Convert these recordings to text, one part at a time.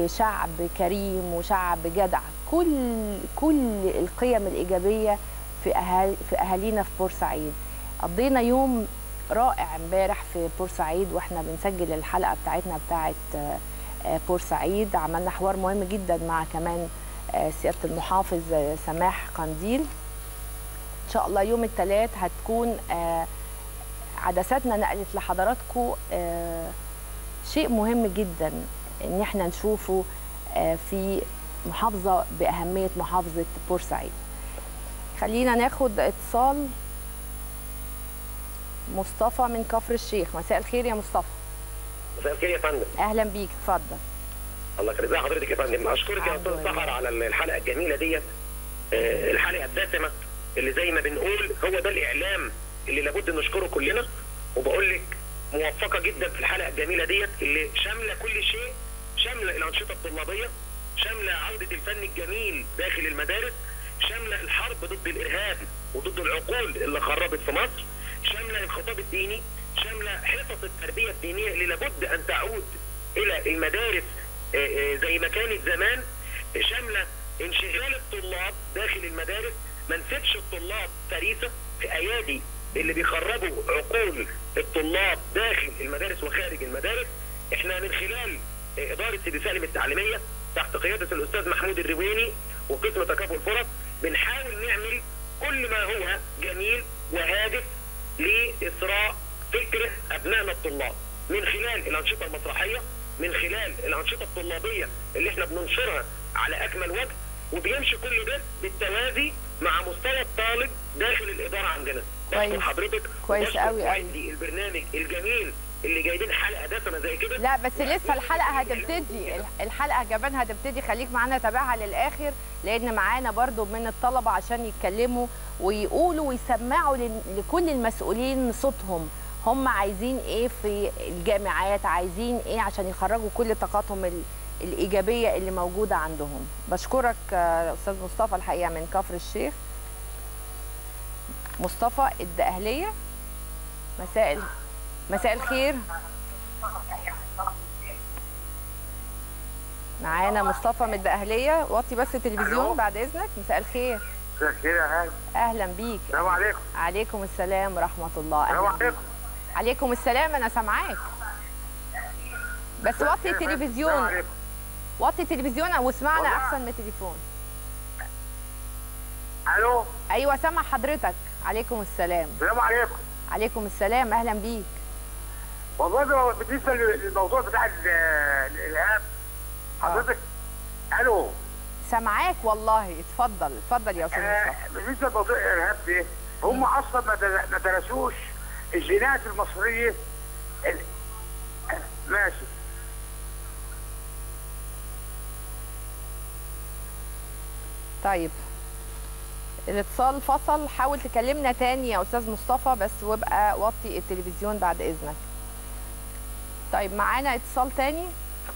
وشعب كريم وشعب جدع كل كل القيم الايجابيه في أهل في اهالينا في بورسعيد قضينا يوم رائع امبارح في بورسعيد واحنا بنسجل الحلقه بتاعتنا بتاعت آه، آه، بورسعيد عملنا حوار مهم جدا مع كمان آه، سياده المحافظ آه، سماح قنديل ان شاء الله يوم الثلاث هتكون آه، عدساتنا نقلت لحضراتكم آه، شيء مهم جدا ان احنا نشوفه آه، في محافظه باهميه محافظه بورسعيد خلينا ناخد اتصال مصطفى من كفر الشيخ مساء الخير يا مصطفى مساء الخير يا فندم اهلا بيك اتفضل الله يخليك ازي حضرتك يا فندم اشكرك يا الحمد استاذ لله. سحر على الحلقه الجميله ديت آه، الحلقه الدسمه اللي زي ما بنقول هو ده الاعلام اللي لابد نشكره كلنا وبقول لك موفقه جدا في الحلقه الجميله ديت اللي شامله كل شيء شامله الانشطه الطلابيه شامله عوده الفن الجميل داخل المدارس شامله الحرب ضد الارهاب وضد العقول اللي خربت في مصر شامله الخطاب الديني شامله حصص التربيه الدينيه اللي لابد ان تعود الى المدارس آه، آه، زي ما كانت زمان شامله انشغال الطلاب داخل المدارس ما نسيبش الطلاب فريسه في ايادي اللي بيخربوا عقول الطلاب داخل المدارس وخارج المدارس احنا من خلال آه، اداره سيدي سالم التعليميه تحت قياده الاستاذ محمود الرويني وقسم تكافؤ الفرص بنحاول نعمل كل ما هو جميل وهادف لإسراء فكرة أبنائنا الطلاب من خلال الأنشطة المسرحية من خلال الأنشطة الطلابية اللي احنا بننشرها على أكمل وجه وبيمشي كل ده بالتوازي مع مستوى الطالب داخل الإدارة عندنا كويس. بشكر حضرتك كويس وبشكر أوي أوي. معدي البرنامج الجميل اللي جايبين حلقة دسمة زي كده لا بس لسه الحلقه هتبتدي الحلقه كمان هتبتدي خليك معانا تابعها للاخر لان معانا برضو من الطلبه عشان يتكلموا ويقولوا ويسمعوا لل- لكل المسؤولين صوتهم هم عايزين ايه في الجامعات عايزين ايه عشان يخرجوا كل طاقاتهم ال- الايجابيه اللي موجوده عندهم بشكرك آه، استاذ مصطفى الحقيقه من كفر الشيخ مصطفى الدقهليه مساء ال- مساء الخير معانا مصطفى من الدقهلية وطي بس التلفزيون ألو. بعد إذنك مساء الخير مساء الخير يا هاني أهلا بيك السلام عليكم عليكم السلام ورحمة الله السلام أهلا بيك عليكم عليكم السلام أنا سامعاك بس وطي السلام التلفزيون عليكم وطي التلفزيون واسمعنا والله. أحسن من التليفون الو أيوة سامع حضرتك عليكم السلام السلام عليكم عليكم السلام أهلا بيك والله ده بالنسبه للموضوع بتاع ال- الارهاب حضرتك الو سامعاك والله اتفضل اتفضل يا أستاذ آه، مصطفى بالنسبه لموضوع الارهاب ده هم اصلا ما در- ما درسوش الجينات المصريه ال- ماشي طيب الاتصال فصل حاول تكلمنا تاني يا استاذ مصطفى بس وابقى وطي التلفزيون بعد اذنك طيب معانا اتصال تاني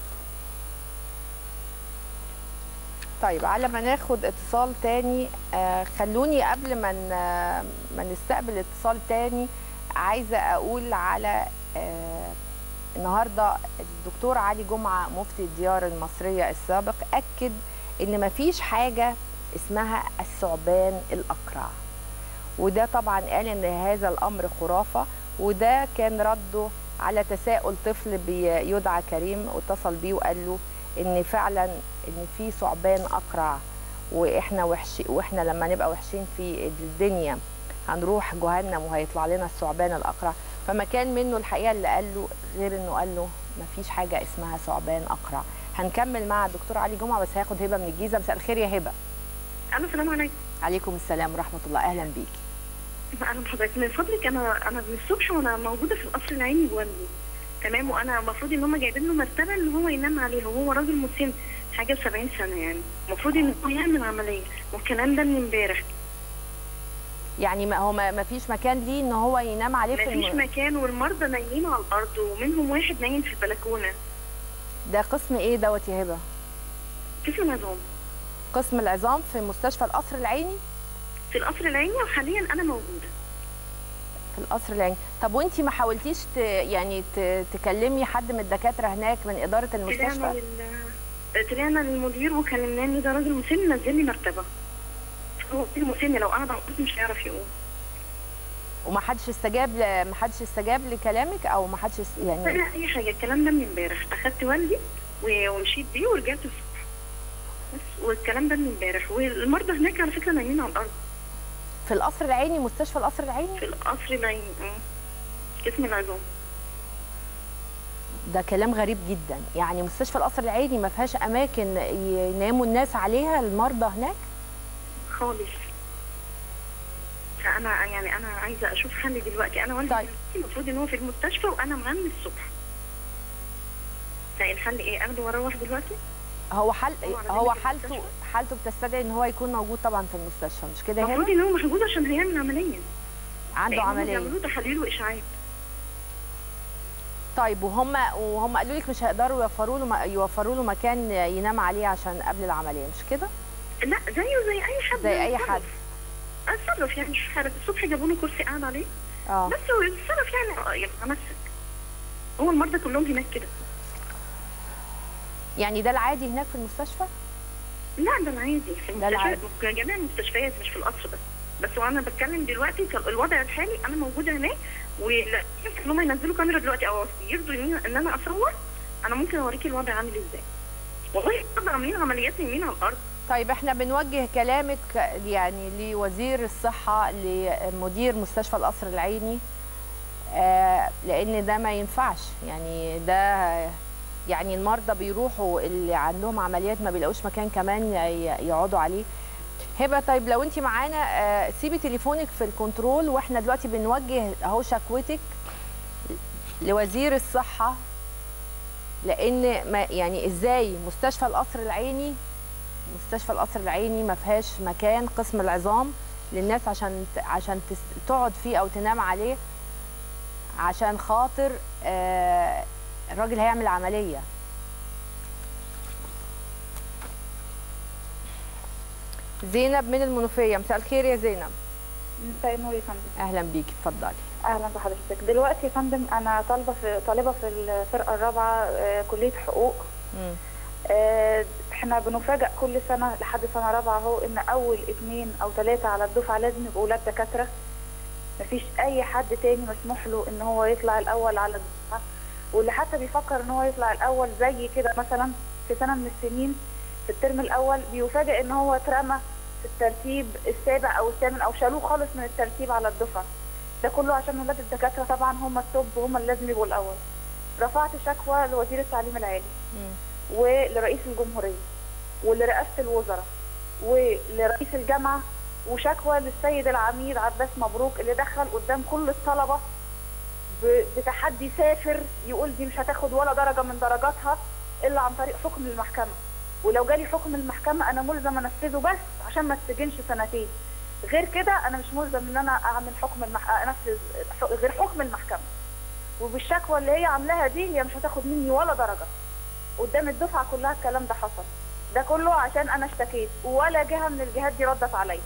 طيب على ما ناخد اتصال تاني آه خلوني قبل ما ن- ما نستقبل اتصال تاني عايزه اقول على آه النهارده الدكتور علي جمعه مفتي الديار المصريه السابق اكد ان مفيش حاجه اسمها الثعبان الاقرع وده طبعا قال ان هذا الامر خرافه وده كان رده على تساؤل طفل بيدعى كريم واتصل بيه وقال له ان فعلا ان في ثعبان اقرع واحنا وحش واحنا لما نبقى وحشين في الدنيا هنروح جهنم وهيطلع لنا الثعبان الاقرع فما كان منه الحقيقه اللي قال له غير انه قال له مفيش حاجه اسمها ثعبان اقرع هنكمل مع الدكتور علي جمعه بس هياخد هبه من الجيزه مساء الخير يا هبه الو السلام عليكم عليكم السلام ورحمه الله اهلا بيكي اهلا بحضرتك من فضلك انا انا من الصبح وانا موجوده في القصر العيني بوالدي تمام وانا المفروض ان هم جايبين له مرتبه ان هو ينام عليها وهو راجل مسن حاجه 70 سنه يعني المفروض ان هو يعمل عمليه والكلام ده من امبارح يعني ما هو ما ما فيش مكان ليه ان هو ينام عليه في مفيش الم... مكان والمرضى نايمين على الارض ومنهم واحد نايم في البلكونه ده قسم ايه دوت يا هبه كيف النظام قسم العظام في مستشفى القصر العيني في القصر العيني وحاليا انا موجوده في القصر العيني طب وانتي ما حاولتيش ت... يعني ت... تكلمي حد من الدكاتره هناك من اداره طلعنا المستشفى لل طلعنا للمدير وكلمناه ان ده راجل مسن نزل لي مرتبه هو راجل مسن لو انا ضغطت مش هيعرف يقوم ومحدش استجاب ل... محدش استجاب لكلامك او محدش است- يعني ولا اي حاجه الكلام ده من امبارح اخدت والدي و- ومشيت بيه ورجعت الصبح بس والكلام ده من امبارح والمرضى هناك على فكره نايمين على الارض في القصر العيني مستشفى القصر العيني في القصر نايم اه قسم العظام ده كلام غريب جدا يعني مستشفى القصر العيني ما فيهاش اماكن يناموا الناس عليها المرضى هناك خالص فانا يعني انا عايزه اشوف حل دلوقتي انا والدي طيب. دلوقتي المفروض ان هو في المستشفى وانا معاه من الصبح فالحل ايه اخده واروح دلوقتي هو حل هو على هو ذلك حالته المستشفى؟ حالته بتستدعي ان هو يكون موجود طبعا في المستشفى مش كده المفروض هنا ان هو محجوز عشان هيعمل عمليه عنده لأن هم عمليه بيعملوا تحاليل واشاعات طيب وهم وهم قالوا لك مش هيقدروا يوفروا له م- يوفروا له مكان ينام عليه عشان قبل العمليه مش كده لا زيه زي اي حد زي اي يتصرف. حد اتصرف يعني مش عارف الصبح جابوا له كرسي قاعد عليه اه بس هو يتصرف يعني آه، يعني امسك هو المرضى كلهم هناك كده يعني ده العادي هناك في المستشفى لا ده العادي في ده العادي. المستشفيات جميع المستشفيات مش في القصر بس بس وانا بتكلم دلوقتي كان الوضع الحالي انا موجوده هناك ولا يمكن ان هم ينزلوا كاميرا دلوقتي او يرضوا إن- ان انا اصور انا ممكن اوريكي الوضع عامل ازاي والله النهارده عاملين عمليات نايمين على الارض طيب احنا بنوجه كلامك يعني لوزير الصحه لمدير مستشفى القصر العيني آه لان ده ما ينفعش يعني ده يعني المرضى بيروحوا اللي عندهم عمليات ما بيلاقوش مكان كمان ي- يقعدوا عليه هبه طيب لو انت معانا آه سيبي تليفونك في الكنترول واحنا دلوقتي بنوجه اهو شكوتك لوزير الصحه لان ما يعني ازاي مستشفى القصر العيني مستشفى القصر العيني ما فيهاش مكان قسم العظام للناس عشان ت- عشان تس- تقعد فيه او تنام عليه عشان خاطر آه، الراجل هيعمل عمليه زينب من المنوفيه مساء الخير يا زينب مساء النور يا فندم اهلا بيكي اتفضلي اهلا بحضرتك دلوقتي يا فندم انا طالبه في طالبه في الفرقه الرابعه آه، كليه حقوق مم. آه، احنا بنفاجئ كل سنه لحد سنه رابعه اهو ان اول اثنين او ثلاثه على الدفعه لازم يبقوا ولاد دكاتره مفيش اي حد تاني مسموح له ان هو يطلع الاول على الدفعه واللي حتى بيفكر ان هو يطلع الاول زي كده مثلا في سنه من السنين في الترم الاول بيفاجئ ان هو اترمى في الترتيب السابع او الثامن او شالوه خالص من الترتيب على الدفعه ده كله عشان ولاد الدكاتره طبعا هم التوب وهم اللي لازم يبقوا الاول رفعت شكوى لوزير التعليم العالي مم. ولرئيس الجمهوريه ولرئاسه الوزراء ولرئيس الجامعه وشكوى للسيد العميد عباس مبروك اللي دخل قدام كل الطلبه ب- بتحدي سافر يقول دي مش هتاخد ولا درجه من درجاتها الا عن طريق حكم المحكمه ولو جالي حكم المحكمه انا ملزم انفذه بس عشان ما تسجنش سنتين غير كده انا مش ملزم ان انا اعمل حكم المح... انفذ ح- غير حكم المحكمه وبالشكوى اللي هي عاملاها دي هي مش هتاخد مني ولا درجه قدام الدفعه كلها الكلام ده حصل ده كله عشان انا اشتكيت ولا جهه من الجهات دي ردت عليا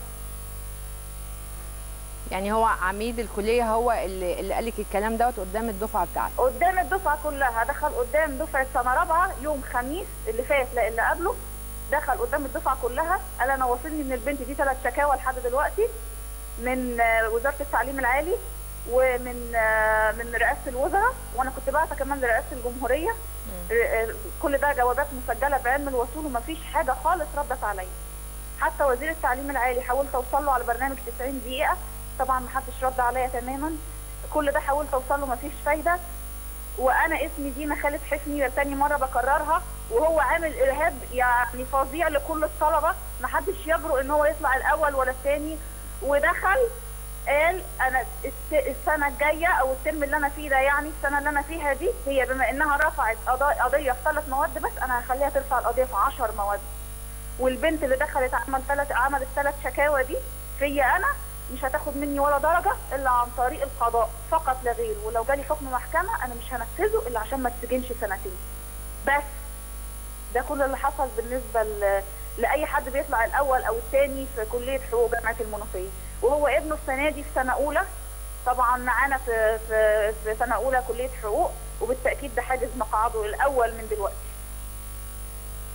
يعني هو عميد الكليه هو اللي اللي قال لك الكلام دوت قدام الدفعه بتاعتك قدام الدفعه كلها دخل قدام دفعه سنه رابعه يوم خميس اللي فات لا اللي قبله دخل قدام الدفعه كلها قال انا واصلني من البنت دي ثلاث شكاوى لحد دلوقتي من آه، وزاره التعليم العالي ومن آه، من رئاسه الوزراء وانا كنت بعتها كمان لرئاسه الجمهوريه ر- آه، كل ده جوابات مسجله بعلم الوصول ومفيش حاجه خالص ردت عليا حتى وزير التعليم العالي حاولت اوصل له على برنامج 90 دقيقه طبعا محدش رد عليا تماما كل ده حاولت اوصل له مفيش فايده وانا اسمي دينا خالد حسني تاني مره بكررها وهو عامل ارهاب يعني فظيع لكل الطلبه محدش يجرؤ ان هو يطلع الاول ولا الثاني ودخل قال انا الس- السنه الجايه او الترم اللي انا فيه ده يعني السنه اللي انا فيها دي هي بما انها رفعت قضا- قضيه في ثلاث مواد بس انا هخليها ترفع القضيه في 10 مواد والبنت اللي دخلت عمل ثلاث عملت ثلاث شكاوى دي فيا انا مش هتاخد مني ولا درجه الا عن طريق القضاء فقط لا غير ولو جالي حكم محكمه انا مش هنفذه الا عشان ما تسجنش سنتين بس ده كل اللي حصل بالنسبه ل... لاي حد بيطلع الاول او الثاني في كليه حقوق جامعه المنوفيه وهو ابنه السنه دي في سنه اولى طبعا معانا في في في سنه اولى كليه حقوق وبالتاكيد ده حاجز مقعده الاول من دلوقتي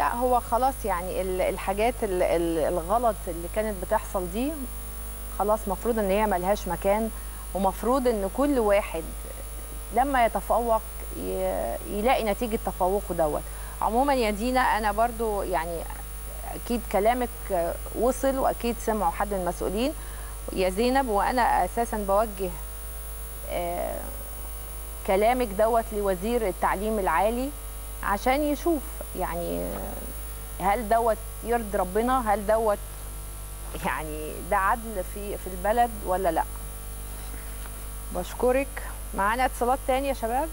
لا هو خلاص يعني ال- الحاجات ال- ال- الغلط اللي كانت بتحصل دي خلاص مفروض ان هي ملهاش مكان ومفروض ان كل واحد لما يتفوق ي- يلاقي نتيجة تفوقه دوت عموما يا دينا انا برضو يعني اكيد كلامك وصل واكيد سمعوا حد من المسؤولين يا زينب وانا اساسا بوجه آه، كلامك دوت لوزير التعليم العالي عشان يشوف يعني هل دوت يرضي ربنا هل دوت يعني ده عدل في في البلد ولا لا بشكرك معانا اتصالات تاني يا شباب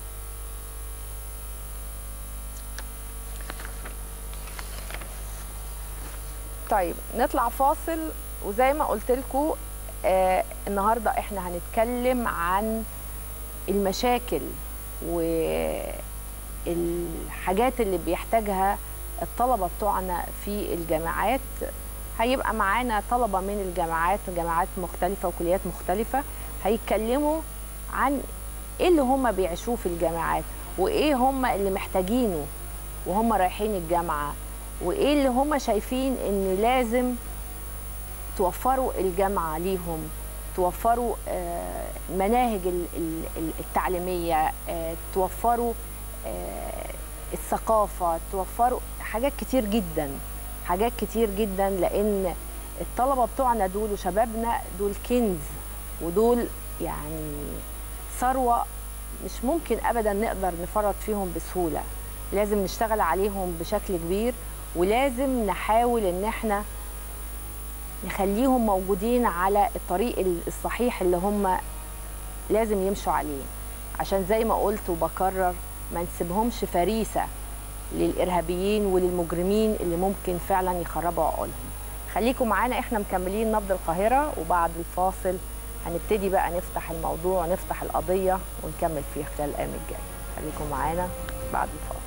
طيب نطلع فاصل وزي ما قلت لكم آه النهارده احنا هنتكلم عن المشاكل والحاجات اللي بيحتاجها الطلبه بتوعنا في الجامعات هيبقى معانا طلبه من الجامعات جامعات مختلفه وكليات مختلفه هيتكلموا عن ايه اللي هم بيعيشوه في الجامعات وايه هم اللي محتاجينه وهم رايحين الجامعه وايه اللي هم شايفين ان لازم توفروا الجامعه ليهم توفروا آه، مناهج ال- ال- ال- التعليميه آه، توفروا آه، الثقافه توفروا حاجات كتير جدا حاجات كتير جدا لان الطلبه بتوعنا دول وشبابنا دول كنز ودول يعني ثروه مش ممكن ابدا نقدر نفرط فيهم بسهوله لازم نشتغل عليهم بشكل كبير ولازم نحاول ان احنا نخليهم موجودين على الطريق الصحيح اللي هم لازم يمشوا عليه عشان زي ما قلت وبكرر ما نسيبهمش فريسة للإرهابيين وللمجرمين اللي ممكن فعلا يخربوا عقولهم خليكم معانا احنا مكملين نبض القاهرة وبعد الفاصل هنبتدي بقى نفتح الموضوع نفتح القضية ونكمل فيه خلال الأيام الجاية خليكم معانا بعد الفاصل